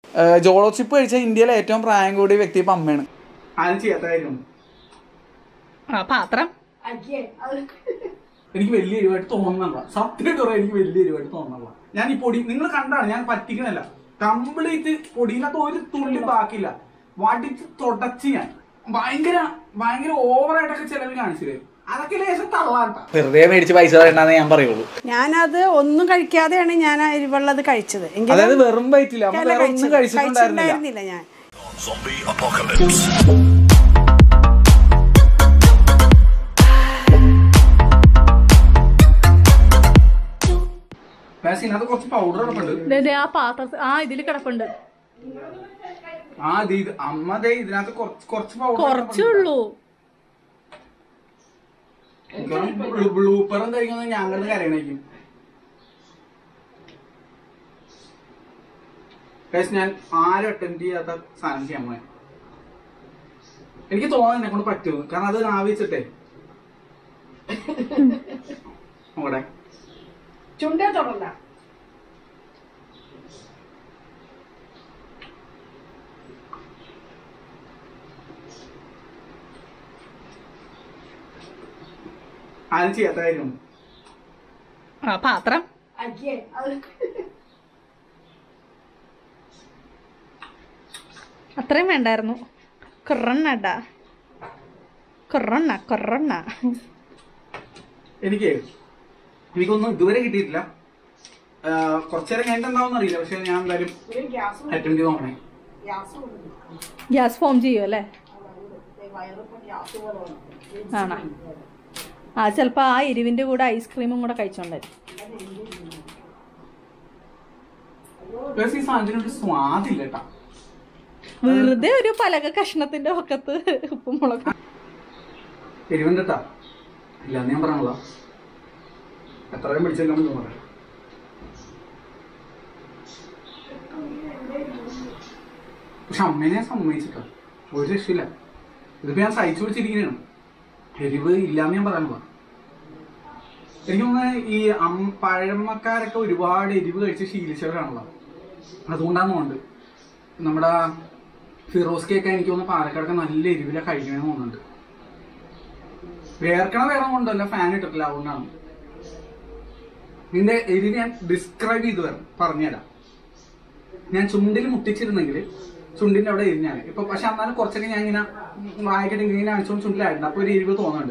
Jolo chip കഴിച്ച ഇന്ത്യയിലെ ഏറ്റവും പ്രായം കൂടിയ വ്യക്തി ഇപ്പം അമ്മയാണ് ആരും ചെയ്യാത്ത കാര്യമാണ് ആ പാത്രം എനിക്ക് വലിയ എരിവായിട്ട് തോന്നണ്ട സത്യം പറയാം എനിക്ക് വലിയ എരിവായിട്ട് തോന്നണ്ട ഞാൻ ഈ പൊടി നിങ്ങൾ കണ്ടാണ് ഞാൻ പറ്റിക്കണല്ല കംപ്ലീറ്റ് പൊടിയിനകത്ത് ഒരു തുള്ളി ബാക്കില്ല വടിച്ച് തുടച്ച് ഞാൻ ഭയങ്കര ഭയങ്കര ഓവറായിട്ടൊക്കെ ചെലവ് കാണിച്ചില്ലേ അതൊക്കെ ലേശം തള്ളാട്ട വെറുതെ മേടിച്ച് പൈസ വേണ്ടെന്ന് ഞാൻ പറയുള്ളൂ ഞാനത് ഒന്നും കഴിക്കാതെയാണ് ഞാൻ ആ എരിവുള്ളത് കഴിച്ചത് എങ്കിലും അതായത് വെറും വയറ്റില്ല അമ്മ അല്ല വേറെ ഒന്നും കഴിച്ചത്. കഴിച്ചിട്ടുണ്ടായിരുന്നില്ല കഴിച്ചിട്ടുണ്ടായിരുന്നില്ല ഞാൻ Zombie apocalypse. പക്ഷേ ഇതിനകത്ത് കുറച്ച് പൗഡർ കിടപ്പുണ്ട് ദേ, ദേ, ആ പാത്രം ആ ഇതിൽ കിടപ്പുണ്ട് ആ ഇത് ഇത് അമ്മ ദേ ഇതിനകത്ത് കുറച്ച് കുറച്ച് പൗഡർ കുറച്ചേ ഉള്ളൂ ബ്ലൂപ്പറും കഴിക്കുന്നത് ഞാൻ കിടന്ന് കരയണേക്കും Guys, ഞാൻ ആരും അറ്റൻഡ് ചെയ്യാത്ത സാധനം ചെയ്യാൻ പോയ എനിക്ക് തോന്നുന്നു എന്നെ കൊണ്ട് പറ്റുമോ കാരണം അത് ആവശ്യട്ടെ നോക്കട്ടെ ചുണ്ടേ തൊടല്ല ആരും ചെയ്യാത്ത കാര്യമാണ് ആ പാത്രം അത്രയും വേണ്ടായിരുന്നു കുറണ്ണടാ കുറണ്ണ കുറണ്ണ എനിക്ക് എനിക്കൊന്നും ഇതുവരെ കിട്ടിയിട്ടില്ല ആ, കുറച്ചേരം കഴിഞ്ഞിട്ട് എന്താവും അറിയില്ല പക്ഷെ ഞാൻ എന്തായാലും അറ്റൻഡ് ചെയ്ത് നോക്കണേ ഗ്യാസ് ഫോം ചെയ്യും അല്ലേ ആണോ ആ ചിലപ്പോ ആ എരിവിന്റെ കൂടെ ഐസ്ക്രീമും കൂടെ കഴിച്ചോണ്ടായിരിക്കും Guys, ഈ സാധനത്തിനൊരു സ്വാദില്ല കേട്ടാ വെറുതെ ഒരു പലക കഷ്ണത്തിന്റെ ഒക്കത്ത് ഉപ്പും മുളകും എരിവുണ്ട് കേട്ടാ ഇല്ലാന്ന് ഞാൻ പറഞ്ഞതാ എത്രയും പിടിച്ചെല്ലാം പറയാം പക്ഷെ അമ്മേനെ സമ്മതിച്ചിട്ടോ ഒരു രക്ഷയില്ല ഇതിപ്പോ ഞാൻ സഹിച്ചു പിടിച്ചിരിക്കുന്നതാണ് എരിവ് ഇല്ലാന്ന് ഞാൻ പറയാനുള്ള എനിക്ക് തോന്നുന്നത് ഈ അം- പഴമക്കാരൊക്കെ ഒരുപാട് എരിവ് കഴിച്ച് ശീലിച്ചവരാണല്ലോ അതുകൊണ്ടാന്ന് തോന്നുന്നുണ്ട് നമ്മുടെ ഫിറോസ് കേക്ക് എനിക്ക് തോന്നുന്നു പാലക്കാടൊക്കെ നല്ല എരിവില കഴിക്കണമെന്ന് തോന്നുന്നുണ്ട് വേർക്കണ വേറെ കൊണ്ടല്ല ഫാൻ ഇട്ടിട്ടില്ല അതുകൊണ്ടാണ് ഇതിന്റെ എരിവ് ഞാൻ ഡിസ്ക്രൈബ് ചെയ്ത് വരാം പറഞ്ഞുതരാം ഞാൻ ചുണ്ടിൽ മുട്ടിച്ചിരുന്നെങ്കിൽ ചുണ്ടിന്റെ അവിടെ എരിഞ്ഞാണ് ഇപ്പൊ പക്ഷെ എന്നാലും കുറച്ചൊക്കെ ഞാൻ ഇങ്ങനെ വായിക്കട്ടെ ഇങ്ങനെ അടിച്ചോണ്ട് ചുണ്ടിലായിട്ടുണ്ട് അപ്പൊ ഒരു എരിവ് തോന്നുന്നുണ്ട്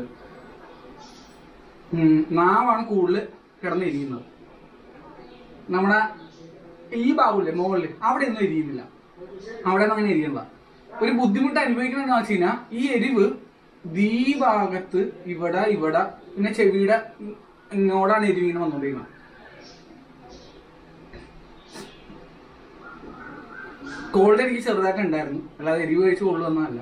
ഉം, നാവാണ് കൂടുതൽ കിടന്ന് എരിയുന്നത് നമ്മുടെ ഈ ഭാഗമില്ലേ മുകളില് അവിടെ ഒന്നും എരിയുന്നില്ല അവിടെ ഒന്നും അങ്ങനെ എരിയണ്ട ഒരു ബുദ്ധിമുട്ട് അനുഭവിക്കുന്നത് വെച്ച് കഴിഞ്ഞാൽ ഈ എരിവ് ഈ ഭാഗത്ത് ഇവിടെ ഇവിടെ പിന്നെ ചെവിയുടെ ഇങ്ങോട്ടാണ് എരിവ് ഇങ്ങനെ വന്നുകൊണ്ടിരിക്കുന്നത് കോൾഡ് എനിക്ക് ചെറുതായിട്ട് ഉണ്ടായിരുന്നു അല്ലാതെ എരിവ് കഴിച്ച് കൊള്ളു വന്നതല്ല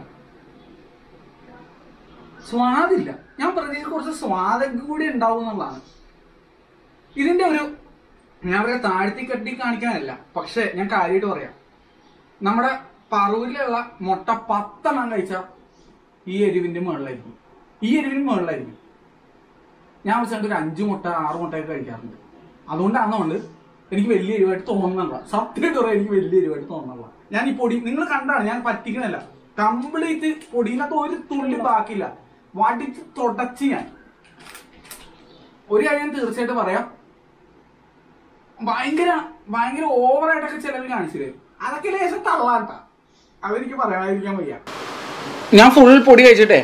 സ്വാദില്ല ഞാൻ പ്രതീക്ഷിച്ച കുറച്ച് സ്വാദം കൂടി ഉണ്ടാവും എന്നുള്ളതാണ് ഇതിന്റെ ഒരു ഞാൻ പറയാ താഴ്ത്തി കെട്ടി കാണിക്കാനല്ല പക്ഷെ ഞാൻ കാര്യമായിട്ട് പറയാം നമ്മുടെ പറൂരിലുള്ള മുട്ട പത്തെണ്ണം കഴിച്ച ഈ എരിവിന്റെ മുകളിലായിരിക്കും ഈ എരിവിന് മുകളിലായിരിക്കും ഞാൻ വെച്ചിട്ട് ഒരു അഞ്ചു മുട്ട ആറ് മുട്ടയൊക്കെ കഴിക്കാറുണ്ട് അതുകൊണ്ടാണെന്നുകൊണ്ട് എനിക്ക് വലിയ എരിവായിട്ട് തോന്നുന്നില്ല സത്യം പറയാം എനിക്ക് വലിയ എരിവായിട്ട് തോന്നുന്നില്ല ഞാൻ ഈ പൊടി നിങ്ങൾ കണ്ടാണ് ഞാൻ പറ്റിക്കണല്ല കംപ്ലീറ്റ് പൊടിയിനകത്ത് ഒരു തുള്ളി ബാക്കില്ല വടിച്ച് തുടച്ച് ഞാൻ ഒരു കാര്യം ഞാൻ തീർച്ചയായിട്ടും പറയാം ഭയങ്കര ഭയങ്കര ഓവറായിട്ടൊക്കെ ചെലവ് കാണിച്ചില്ലേ അതൊക്കെ ലേശം തള്ളാട്ട അതെനിക്ക് പറയാതിരിക്കാൻ വയ്യ ഞാൻ ഫുൾ പൊടി കഴിച്ചിട്ടേ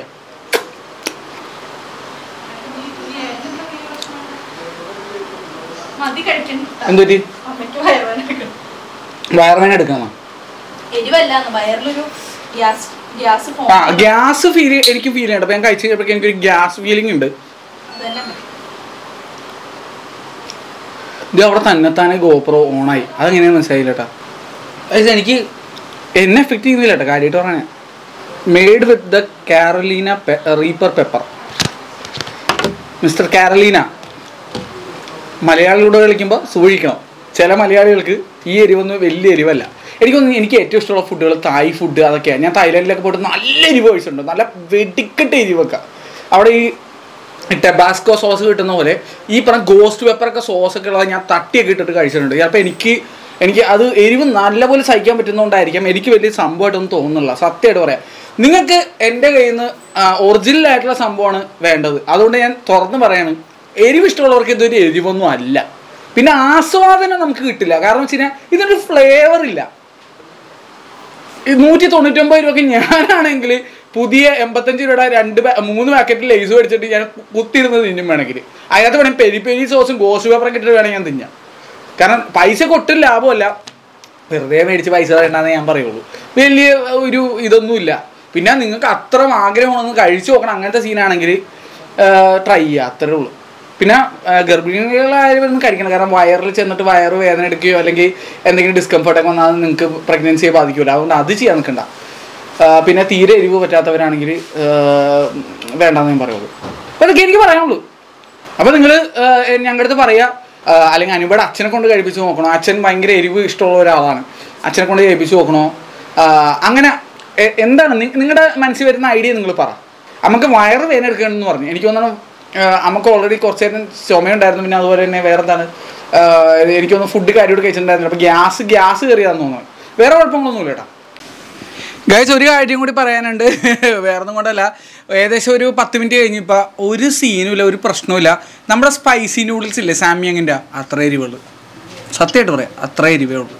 മതി കഴിക്കണം എന്തൊരു അമ്മയ്ക്ക് വയറുവേദന വയറുവേന എടുക്കാന്നോ എരിവല്ല വയറിലൊരു ഗ്യാസ് ഗ്യാസ് ഫോം ആ ഗ്യാസ് ഫീൽ എനിക്ക് ഫീൽ ചെയ്യണ്ട അപ്പൊ ഞാൻ കഴിച്ചു കഴിഞ്ഞപ്പോ എനിക്കൊരു ഗ്യാസ് ഫീലിംഗ് ഉണ്ട് അതന്നെ മതി. ഇത് അവിടെ തന്നെത്താനെ ഗോപ്രോ ഓണായി അതെങ്ങനെയാന്ന് മനസ്സിലായില്ല കേട്ടാ അത് എനിക്ക് എന്നെ എഫക്ട് ചെയ്യുന്നില്ല കേട്ടോ കാര്യമായിട്ട് പറഞ്ഞാൽ made with the Carolina reaper pepper mister Carolina മലയാളികളോട് കളിക്കുമ്പോൾ സൂക്ഷിക്കണം ചില മലയാളികൾക്ക് ഈ എരിവൊന്നും വലിയ എരിവല്ല എനിക്കൊന്നും എനിക്ക് ഏറ്റവും ഇഷ്ടമുള്ള ഫുഡുകൾ തായ് ഫുഡ് അതൊക്കെയാണ് ഞാൻ തായ്ലാൻഡിലൊക്കെ പോയിട്ട് നല്ല എരിവ് കഴിച്ചിട്ടുണ്ട് നല്ല വെടിക്കെട്ട് എരിവൊക്കെ അവിടെ ഈ ടെബാസ്കോ സോസ് കിട്ടുന്ന പോലെ ഈ പറഞ്ഞ ഗോസ്റ്റ് പെപ്പറൊക്കെ സോസ് ഒക്കെ ഉള്ളത് ഞാൻ തട്ടിയൊക്കെ ഇട്ടിട്ട് കഴിച്ചിട്ടുണ്ട് ചിലപ്പോൾ എനിക്ക് എനിക്ക് അത് എരിവ് നല്ലപോലെ സഹിക്കാൻ പറ്റുന്നതുകൊണ്ടായിരിക്കാം എനിക്ക് വലിയ സംഭവമായിട്ടൊന്നും തോന്നുന്നില്ല സത്യമായിട്ട് പറയാം നിങ്ങൾക്ക് എൻ്റെ കയ്യിൽ നിന്ന് ഒറിജിനൽ ആയിട്ടുള്ള സംഭവമാണ് വേണ്ടത് അതുകൊണ്ട് ഞാൻ തുറന്ന് പറയാണ് എരിവ് ഇഷ്ടമുള്ളവർക്ക് ഇതൊരു എരിവൊന്നും അല്ല പിന്നെ ആസ്വാദനം നമുക്ക് കിട്ടില്ല കാരണം വെച്ച് കഴിഞ്ഞാൽ ഇതിനൊരു ഫ്ലേവർ ഇല്ല ഈ നൂറ്റി തൊണ്ണൂറ്റൊമ്പത് രൂപയ്ക്ക് ഞാനാണെങ്കിൽ പുതിയ എൺപത്തഞ്ച് രൂപയുടെ രണ്ട് പാ- മൂന്ന് പാക്കറ്റ് ലേസ് മേടിച്ചിട്ട് ഞാൻ കുത്തിരുന്ന് തിന്നും വേണമെങ്കിൽ അതിനകത്ത് വേണമെങ്കിൽ പെരി പെരി സോസും ഗോസ് പേപ്പറൊക്കെ ഇട്ടിട്ട് വേണമെങ്കിൽ ഞാൻ തിന്നാം കാരണം പൈസ കൊട്ടും ലാഭമല്ല വെറുതെ മേടിച്ച് പൈസ തരണ്ടെന്ന് ഞാൻ പറയുള്ളൂ വലിയ ഒരു ഇതൊന്നുമില്ല പിന്നെ നിങ്ങൾക്ക് അത്ര ആഗ്രഹമാണെന്ന് കഴിച്ചു നോക്കണം അങ്ങനത്തെ സീനാണെങ്കിൽ ട്രൈ ചെയ്യുക അത്രേ ഉള്ളൂ പിന്നെ ആ, ഗർഭിണികളായാലും ഇതൊന്നും കഴിക്കണം കാരണം വയറിൽ ചെന്നിട്ട് വയറ് വേദന എടുക്കുകയോ അല്ലെങ്കിൽ എന്തെങ്കിലും ഡിസ്കംഫർട്ടൊക്കെ വന്നാൽ അത് നിങ്ങൾക്ക് പ്രഗ്നൻസിയെ ബാധിക്കില്ല അതുകൊണ്ട് അത് ചെയ്യാൻ നിൽക്കണ്ട ആ, പിന്നെ തീരെ എരിവ് പറ്റാത്തവരാണെങ്കിൽ വേണ്ടെന്ന് ഞാൻ പറയുള്ളൂ അപ്പോൾ അതൊക്കെ എനിക്ക് പറയാനുള്ളൂ അപ്പോൾ നിങ്ങൾ ഞങ്ങളുടെ അടുത്ത് പറയുക ആ, അല്ലെങ്കിൽ അനുപയുടെ അച്ഛനെ കൊണ്ട് കഴിപ്പിച്ച് നോക്കണോ അച്ഛൻ ഭയങ്കര എരിവ് ഇഷ്ടമുള്ള ഒരാളാണ് അച്ഛനെ കൊണ്ട് കഴിപ്പിച്ച് നോക്കണോ ആ, അങ്ങനെ എ- എന്താണ് നിങ്ങളുടെ മനസ്സിൽ വരുന്ന ഐഡിയ നിങ്ങൾ പറ നമുക്ക് വയറ് വേദന എടുക്കണമെന്ന് പറഞ്ഞു എനിക്ക് തോന്നുന്നു ആ, നമുക്ക് ഓൾറെഡി കുറച്ച് നേരം ചുമയുണ്ടായിരുന്നു പിന്നെ അതുപോലെ തന്നെ വേറെ എന്താണ് ആ, എനിക്ക് തോന്നുന്നു ഫുഡ് കാര്യമായിട്ട് കഴിച്ചിട്ടുണ്ടായിരുന്നു അപ്പോൾ ഗ്യാസ് ഗ്യാസ് കയറിയാന്ന് തോന്നുന്നു വേറെ കുഴപ്പങ്ങളൊന്നുമില്ല കേട്ടോ ഗൈസ് ഒരു കാര്യം കൂടി പറയാനുണ്ട് വേറൊന്നും കൊണ്ടല്ല ഏകദേശം ഒരു പത്ത് മിനിറ്റ് കഴിഞ്ഞപ്പോൾ ഒരു സീനുമില്ല ഒരു പ്രശ്നവുമില്ല നമ്മുടെ സ്പൈസി നൂഡിൽസ് ഇല്ലേ സാമ്യങ്ങിൻ്റെ അത്ര എരിവുള്ളൂ സത്യമായിട്ട് പറയാം അത്ര എരിവേ ഉള്ളൂ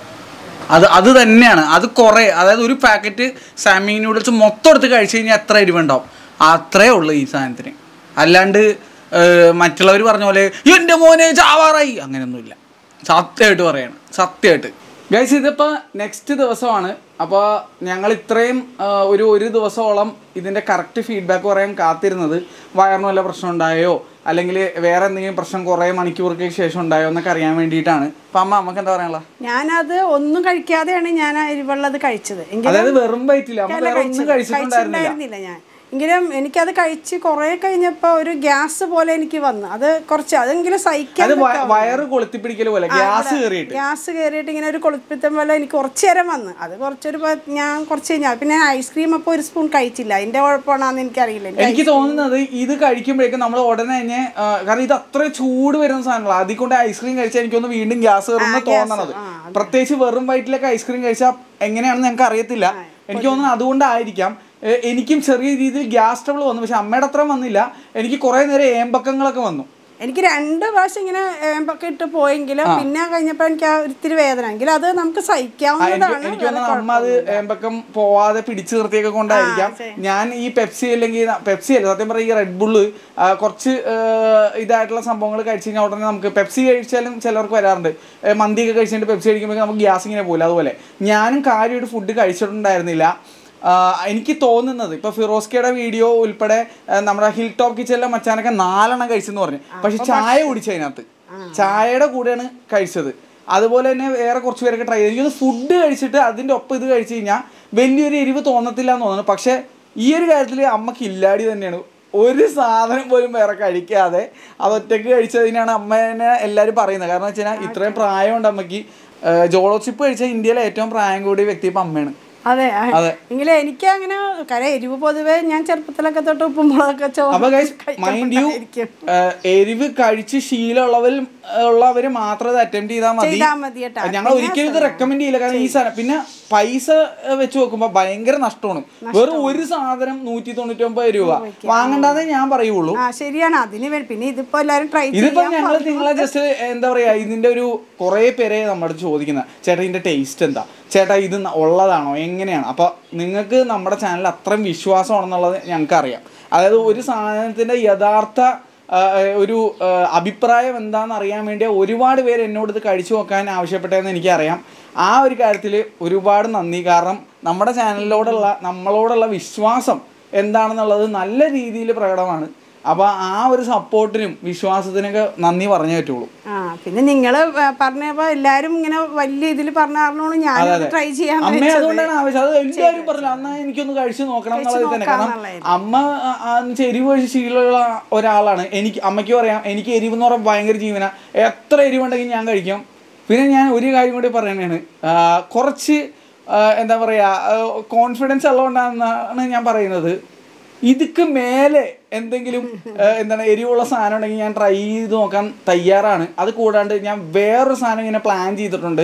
അത് അത് തന്നെയാണ് അത് കുറേ അതായത് ഒരു പാക്കറ്റ് സാമ്യങ് നൂഡിൽസ് മൊത്തം എടുത്ത് കഴിച്ചു കഴിഞ്ഞാൽ എത്ര എരിവുണ്ടാവും അത്രേ ഉള്ളൂ ഈ സാധനത്തിന് അല്ലാണ്ട് മറ്റുള്ളവർ പറഞ്ഞ പോലെ എൻ്റെ മോനെ ചാവാറായി അങ്ങനെയൊന്നുമില്ല സത്യമായിട്ട് പറയാണ് സത്യമായിട്ട് ഗൈസ് ഇതിപ്പോൾ നെക്സ്റ്റ് ദിവസമാണ് അപ്പോൾ ഞങ്ങൾ ഇത്രയും ആ, ഒരു ഒരു ദിവസത്തോളം ഇതിൻ്റെ കറക്റ്റ് ഫീഡ്ബാക്ക് പറയാൻ കാത്തിരുന്നത് വയറിന് വല്ല പ്രശ്നം ഉണ്ടായോ അല്ലെങ്കിൽ വേറെ എന്തെങ്കിലും പ്രശ്നം കുറേ മണിക്കൂർക്ക് ശേഷം ഉണ്ടായോ എന്നൊക്കെ അറിയാൻ വേണ്ടിയിട്ടാണ് അപ്പം അമ്മ അമ്മക്ക് എന്താ പറയാനുള്ള ഞാനത് ഒന്നും കഴിക്കാതെയാണ് ഞാൻ ആ എരിവുള്ളത് കഴിച്ചത് അതായത് വെറും വയറ്റില്ല അമ്മ അല്ല വേറെ ഒന്നും കഴിച്ചത്. കഴിച്ചിട്ടുണ്ടായിരുന്നില്ല കഴിച്ചിട്ടുണ്ടായിരുന്നില്ല ഞാൻ എങ്കിലും എനിക്കത് കഴിച്ച് കുറേ കഴിഞ്ഞപ്പോൾ ഒരു ഗ്യാസ് പോലെ എനിക്ക് വന്നു അത് കുറച്ച് അതെങ്കിലും സഹിക്കാൻ അത് വയ- വയറ് കൊളുത്തിപ്പിടിക്കൽ പോലെ ഗ്യാസ് കയറിയിട്ട് ഗ്യാസ് കയറിയിട്ട് ഇങ്ങനെ ഒരു കൊളുപ്പിത്തം പോലെ എനിക്ക് കുറച്ച് നേരം വന്ന് അത് കുറച്ചൊരു പ- ഞാൻ കുറച്ച് കഴിഞ്ഞാൽ പിന്നെ ഐസ്ക്രീം അപ്പോൾ ഒരു സ്പൂൺ കഴിച്ചില്ല അതിന്റെ കുഴപ്പമാണെന്ന് എനിക്കറിയില്ല എനിക്ക് എനിക്ക് തോന്നുന്നത് ഇത് കഴിക്കുമ്പോഴേക്കും നമ്മൾ ഉടനെ തന്നെ ആ, കാരണം ഇത് അത്ര ചൂട് വരുന്ന സാധനങ്ങളാണ് അതിൽ കൊണ്ട് ഐസ്ക്രീം കഴിച്ചാൽ എനിക്കൊന്ന് വീണ്ടും ഗ്യാസ് കയറുന്ന തോന്നണത് പ്രത്യേകിച്ച് വെറും വയറ്റിലൊക്കെ ഐസ്ക്രീം കഴിച്ചാൽ എങ്ങനെയാണെന്ന് ഞങ്ങൾക്ക് അറിയത്തില്ല എനിക്ക് തോന്നുന്നു അതുകൊണ്ടായിരിക്കാം ഏ, എനിക്കും ചെറിയ രീതിയിൽ ഗ്യാസ് ട്രബിൾ വന്നു പക്ഷെ അമ്മയുടെ അത്രയും വന്നില്ല എനിക്ക് കുറേ നേരം ഏമ്പക്കങ്ങളൊക്കെ വന്നു എനിക്ക് രണ്ട് പ്രാവശ്യം ഇങ്ങനെ ഏമ്പൊക്കെ ഇട്ട് പോയെങ്കിലും പിന്നെ കഴിഞ്ഞപ്പോൾ എനിക്ക് ആ ഒരിത്തിരി വേദന എങ്കിലും അത് നമുക്ക് ആ, എനിക്ക് സഹിക്കാവുന്നതാണ് എനിക്ക് തോന്നുന്നു അമ്മ അത് ഏമ്പക്കം പോവാതെ പിടിച്ചു നിർത്തിയൊക്കെ കൊണ്ടായിരിക്കാം ഞാൻ ഈ പെപ്സി അല്ലെങ്കിൽ പെപ്സി അല്ല സത്യം പറഞ്ഞാൽ ഈ റെഡ് ബുള്ള് കുറച്ച് ആ, ഇതായിട്ടുള്ള സംഭവങ്ങൾ കഴിച്ചു കഴിഞ്ഞാൽ ഉടനെ നമുക്ക് പെപ്സി കഴിച്ചാലും ചിലർക്ക് വരാറുണ്ട് ഏ, മന്തിയൊക്കെ കഴിച്ചിട്ട് പെപ്സി കഴിക്കുമ്പോൾ നമുക്ക് ഗ്യാസ് ഇങ്ങനെ പോകില്ല അതുപോലെ ഞാനും കാര്യമായിട്ട് ഫുഡ് കഴിച്ചിട്ടുണ്ടായിരുന്നില്ല ആ, എനിക്ക് തോന്നുന്നത് ഇപ്പൊ ഫിറോസ്കയുടെ വീഡിയോ ഉൾപ്പെടെ ആ, നമ്മുടെ ഹിൽ ടോപ്പ് കിച്ചണിലെ മച്ചാനൊക്കെ നാലെണ്ണം കഴിച്ചെന്ന് പറഞ്ഞു പക്ഷെ ചായ കുടിച്ചതിനകത്ത് ചായയുടെ കൂടെയാണ് കഴിച്ചത് അതുപോലെ തന്നെ വേറെ കുറച്ച് പേരൊക്കെ ട്രൈ ചെയ്തു എനിക്കൊന്ന് ഫുഡ് കഴിച്ചിട്ട് അതിൻ്റെ ഒപ്പം ഇത് കഴിച്ചു കഴിഞ്ഞാൽ വലിയൊരു എരിവ് തോന്നത്തില്ല എന്ന് തോന്നുന്നു പക്ഷേ ഈ ഒരു കാര്യത്തിൽ അമ്മക്ക് ഇല്ലാടി തന്നെയാണ് ഒരു സാധനം പോലും വേറെ കഴിക്കാതെ അത് ഒറ്റയ്ക്ക് കഴിച്ചതിനാണ് അമ്മേനെ എല്ലാവരും പറയുന്നത് കാരണം വെച്ച് കഴിഞ്ഞാൽ ഇത്രയും പ്രായമുണ്ട് അമ്മയ്ക്ക് ജോളോ ചിപ്പ് കഴിച്ച ഇന്ത്യയിലെ ഏറ്റവും പ്രായം കൂടിയ വ്യക്തി ഇപ്പം അമ്മയാണ് അതെ ആ. അതെ. എങ്കിലും എനിക്ക് അങ്ങനെ കാര്യം എരിവ് പൊതുവെ ഞാൻ ചെറുപ്പത്തിലൊക്കെ തൊട്ട് ഉപ്പുമുളകൊക്കെ ചോറ് അപ്പൊ ഗൈസ് മൈൻഡ് യു കഴിക്കുമ്പോഴായിരിക്കും. എരിവ് കഴിച്ച് ശീലമുള്ളവർ ഉള്ളവര് മാത്രം ഇത് അറ്റംപ്റ്റ് ചെയ്താൽ മതി ചെയ്താ മതി കേട്ടോ. ഞങ്ങൾ ഒരിക്കലും ഇത് റെക്കമെൻഡ് ചെയ്യില്ല കാരണം ഈ സാധനം പിന്നെ പൈസ ഏഹ്, വെച്ച് നോക്കുമ്പോൾ ഭയങ്കര നഷ്ടമാണ് വെറും ഒരു സാധനം നൂറ്റി തൊണ്ണൂറ്റി ഒമ്പത് രൂപ വാങ്ങണ്ടെന്നേ ഞാൻ പറയുള്ളൂ ആ ശരിയാണ് അതിന് വേണ്ടി പിന്നെ ഇതിപ്പോ എല്ലാരും ട്രൈ ഇതിപ്പോ ചെയ്യാൻ ഞങ്ങൾ നിങ്ങളെ ജസ്റ്റ് എന്താ പറയാ ഇതിന്റെ ഒരു കുറെ പേരെ നമ്മുടെ അടുത്ത് ചോദിക്കുന്നത് ചേട്ടാ ഇതിന്റെ ടേസ്റ്റ് എന്താ ചേട്ടാ ഇത് ന- ഉള്ളതാണോ എങ്ങനെയാണ് അപ്പൊ നിങ്ങൾക്ക് നമ്മുടെ ചാനൽ അത്രയും വിശ്വാസമാണെന്നുള്ളത് ഞങ്ങൾക്ക് അറിയാം അതായത് ഒരു സാധനത്തിന്റെ യഥാർത്ഥ ആ, ഒരു ആ, അഭിപ്രായം എന്താണെന്ന് അറിയാൻ വേണ്ടി ഒരുപാട് പേര് എന്നോട് ഇത് കഴിച്ചു നോക്കാൻ ആവശ്യപ്പെട്ടതെന്ന് എനിക്കറിയാം ആ ഒരു കാര്യത്തിൽ ഒരുപാട് നന്ദി കാരണം നമ്മുടെ ചാനലിനോടുള്ള നമ്മളോടുള്ള വിശ്വാസം എന്താണെന്നുള്ളത് നല്ല രീതിയിൽ പ്രകടമാണ് അപ്പോൾ ആ ഒരു സപ്പോർട്ടിനും വിശ്വാസത്തിനൊക്കെ നന്ദി പറഞ്ഞേ പറ്റുള്ളൂ ആ പിന്നെ നിങ്ങള് വ- പറഞ്ഞപ്പോ എല്ലാരും ഇങ്ങനെ വലിയ ഇതിൽ പറഞ്ഞ കാരണമാണ് ഞാൻ ട്രൈ ചെയ്യാൻ അമ്മ അതുകൊണ്ടാണ് ആവശ്യം അത് എല്ലാവരും പറഞ്ഞു അന്നാ എനിക്കൊന്ന് കഴിച്ചു നോക്കണം എന്നുള്ളത് തന്നെ കാരണം നോക്കാന്നുള്ളതായിരുന്നു. അമ്മ ആ, ആ, എന്ന് വെച്ചാ എരിവ് കഴിച്ച് ശീലമുള്ള ഒരാളാണ് എനിക്ക് അമ്മയ്ക്കും അറിയാം എനിക്ക് എരിവ് എന്ന് പറഞ്ഞാൽ ഭയങ്കര ജീവന എത്ര എരിവുണ്ടെങ്കിൽ ഞാൻ കഴിക്കും പിന്നെ ഞാൻ ഒരു കാര്യം കൂടി പറയണതാണ് ആ, കുറച്ച് ആ, എന്താ പറയുക കോൺഫിഡൻസ് ഉള്ളതുകൊണ്ടാണെന്നാണ് ഞാൻ പറയുന്നത് ഇതൊക്കെ മേലെ എന്തെങ്കിലും ആ, എന്താണ് എരിവുള്ള സാധനം ഉണ്ടെങ്കിൽ ഞാൻ ട്രൈ ചെയ്ത് നോക്കാൻ തയ്യാറാണ് അത് കൂടാണ്ട് ഞാൻ വേറൊരു സാധനം ഇങ്ങനെ പ്ലാൻ ചെയ്തിട്ടുണ്ട്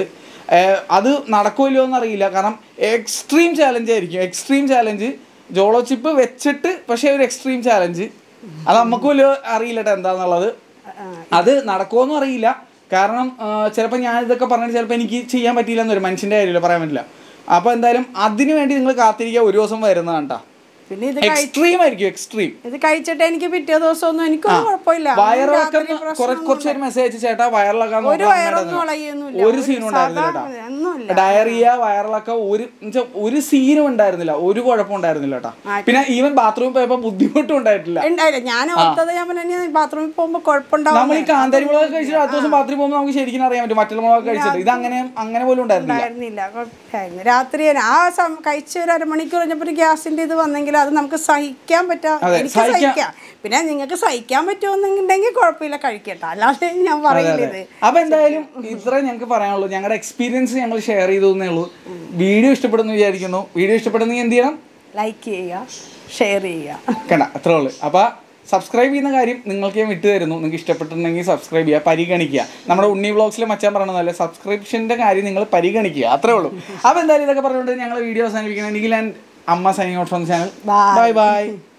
ഏഹ് അത് നടക്കുമല്ലോ എന്നറിയില്ല കാരണം എക്സ്ട്രീം ചാലഞ്ച് ആയിരിക്കും എക്സ്ട്രീം ചാലഞ്ച് ജോളോ ചിപ്പ് വെച്ചിട്ട് പക്ഷേ ഒരു എക്സ്ട്രീം ചാലഞ്ച് അത് നമുക്ക് വലിയ അറിയില്ല കേട്ടോ എന്താന്നുള്ളത് അത് നടക്കുമോന്നും അറിയില്ല കാരണം ചിലപ്പോൾ ഞാൻ ഇതൊക്കെ പറഞ്ഞിട്ട് ചിലപ്പോൾ എനിക്ക് ചെയ്യാൻ പറ്റിയില്ല എന്നൊരു മനുഷ്യൻ്റെ കാര്യമില്ല പറയാൻ പറ്റില്ല അപ്പോൾ എന്തായാലും അതിനു വേണ്ടി നിങ്ങൾ കാത്തിരിക്കുക ഒരു ദിവസം വരുന്നതാണ് കേട്ടോ പിന്നെ ഇത് കഴി- എക്സ്ട്രീം ആയിരിക്കും എക്സ്ട്രീം ഇത് കഴിച്ചിട്ട് എനിക്ക് പിറ്റേ ദിവസമൊന്നും എനിക്കൊന്നും കുഴപ്പമില്ല വയറിളക്കം രാത്രി കുറച്ച് പ്രശ്നമൊന്നും കുറച്ച് ഒരു മെസ്സേജ് അയച്ചു ചേട്ടാ വയറിളക്കാൻ ഒരു വയറൊന്നും ഇളകിയൊന്നുമില്ല. ഒരു ഒരു സീനും ഉണ്ടായിരുന്നില്ല സാധാ ഒന്നുമില്ല. കേട്ടോ ഡയറിയ വയറിളക്കം ഒരു എന്നുവെച്ചാ ഒരു സീനും ഉണ്ടായിരുന്നില്ല ഒരു കുഴപ്പം ഉണ്ടായിരുന്നില്ല കേട്ടോ ആ, പിന്നെ ഈവൻ ബാത്റൂമിൽ പോയപ്പോ ബുദ്ധിമുട്ടും ഉണ്ടായിട്ടില്ല ഉണ്ടായില്ല ഞാൻ ഓർത്തത് ഞാൻ പറഞ്ഞു ബാത്റൂമിൽ പോകുമ്പോ നമ്മൾ ഈ കുഴപ്പമുണ്ടാവും കാന്താരി മുളക് കഴിച്ചിട്ട് അടുത്ത ദിവസം ബാത്റൂമിൽ പോകുമ്പോൾ നമുക്ക് ശരിക്കും അറിയാൻ പറ്റും മറ്റുള്ള മുളക് കഴിച്ചിട്ട് ഇത് അങ്ങനെ അങ്ങനെ പോലും ഉണ്ടായിരുന്നില്ല ഉണ്ടായിരുന്നില്ല കുഴപ്പമില്ലായിരുന്നു രാത്രി ഞാൻ ആ സം- കഴിച്ച ഒരു അരമണിക്കൂർ കഴിഞ്ഞപ്പോൾ ഗ്യാസിന്റെ ഇത് വന്നെങ്കിൽ അത് നമുക്ക് സഹിക്കാൻ പറ്റാ അതെ, എനിക്ക് സഹിക്കാം. സഹിക്കാം പിന്നെ നിങ്ങൾക്ക് സഹിക്കാൻ പറ്റുമെന്നുണ്ടെങ്കിൽ കുഴപ്പമില്ല കഴിക്കട്ടെ അല്ലാതെ ഞാൻ പറയില്ല ഇത് അപ്പൊ എന്തായാലും ഇത്രേ ഞങ്ങൾക്ക് പറയാനുള്ളൂ ഞങ്ങളുടെ എക്സ്പീരിയൻസ് ഞങ്ങൾ ഷെയർ ചെയ്തു എന്നേ ഉള്ളൂ വീഡിയോ ഇഷ്ടപ്പെടുന്നു വിചാരിക്കുന്നു വീഡിയോ ഇഷ്ടപ്പെടുന്നെങ്കിൽ എന്ത് ചെയ്യണം ലൈക്ക് ചെയ്യുക ഷെയർ ചെയ്യുക കണ്ട അത്രേ ഉള്ളൂ അപ്പോൾ സബ്സ്ക്രൈബ് ചെയ്യുന്ന കാര്യം നിങ്ങൾക്ക് ഞാൻ വിട്ടു തരുന്നു നിങ്ങൾക്ക് ഇഷ്ടപ്പെട്ടിട്ടുണ്ടെങ്കിൽ സബ്സ്ക്രൈബ് ചെയ്യുക പരിഗണിക്കുക നമ്മുടെ ഉണ്ണി വ്ളോഗ്സിൽ മച്ചാൻ പറയണതല്ലേ സബ്സ്ക്രിപ്ഷൻ്റെ കാര്യം നിങ്ങൾ പരിഗണിക്കുക അത്രേ ഉള്ളൂ അപ്പോൾ എന്തായാലും ഇതൊക്കെ പറഞ്ഞുകൊണ്ട് ഞങ്ങൾ വീഡിയോ അവസാനിപ്പിക്കണം എനിക്ക് ഞാൻ അമ്മ signing out from channel Bye. Bye by